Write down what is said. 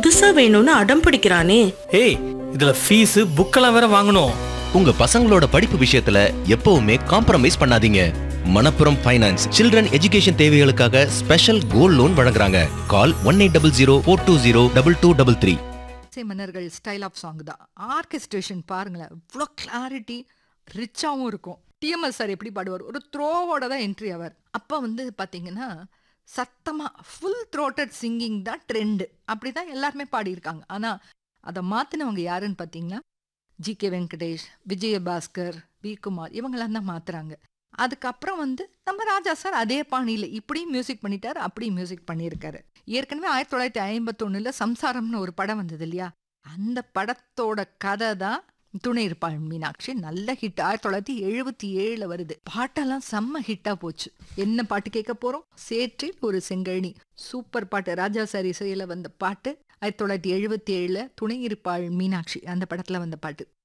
புதுசா வேணும்னு அடம் பிடிக்கிறானே ஏய் இதுல ஃபீஸ் புக்கெல்லாம் வேற வாங்கணும் உங்க பசங்களோட படிப்பு விஷயத்துல எப்பவுமே காம்ப்ரமைஸ் பண்ணாதீங்க மணப்புரம் ஃபைனான்ஸ் சில்ட்ரன் எஜுகேஷன் தேவைகளுக்காக ஸ்பெஷல் கோல்ட் லோன் வழங்குறாங்க call one eight double zero four two zero double two double three இசை மன்னர்கள் ஸ்டைல் ஆஃப் சாங் தான் ஆர்கெஸ்ட்ரேஷன் பாருங்களேன் இவ்வளோ கிளாரிட்டி ரிச்சாகவும் இருக்கும் டிஎம்எஸ் சார் எப்படி பாடுவார் ஒரு த்ரோவோட தான் என்ட்ரி ஆவார் அப்போ வந்து பார்த்தீங்கன்னா சத்தமாக ஃபுல் த்ரோட்டட் சிங்கிங் தான் ட்ரெண்டு அப்படி தான் எல்லாருமே பாடியிருக்காங்க ஆனால் அதை மாற்றினவங்க யாருன்னு பார்த்தீங்கன்னா G K Venkatesh Vijayabhaskar V Kumar இவங்கெல்லாம் தான் மாத்துறாங்க அதுக்கப்புறம் வந்து நம்ம ராஜா சார் அதே பாணியில் இப்படியும் மியூசிக் பண்ணிட்டாரு அப்படியும் மியூசிக் பண்ணியிருக்காரு ஏற்கனவே ஆயிரத்தி தொள்ளாயிரத்தி ஐம்பத்தொன்னுல சம்சாரம்னு ஒரு படம் வந்தது இல்லையா அந்த படத்தோட கதை தான் துணை இருப்பாள் மீனாட்சி நல்ல ஹிட் ஆயிரத்தி தொள்ளாயிரத்தி எழுபத்தி ஏழுல வருது பாட்டெல்லாம் செம்ம ஹிட்டா போச்சு என்ன பாட்டு கேட்க போறோம் சேற்றில் ஒரு செங்கழனி சூப்பர் பாட்டு ராஜா சார் இசையில வந்த பாட்டு ஆயிரத்தி தொள்ளாயிரத்தி எழுபத்தி ஏழுல துணை இருப்பாள் மீனாட்சி அந்த படத்துல வந்த பாட்டு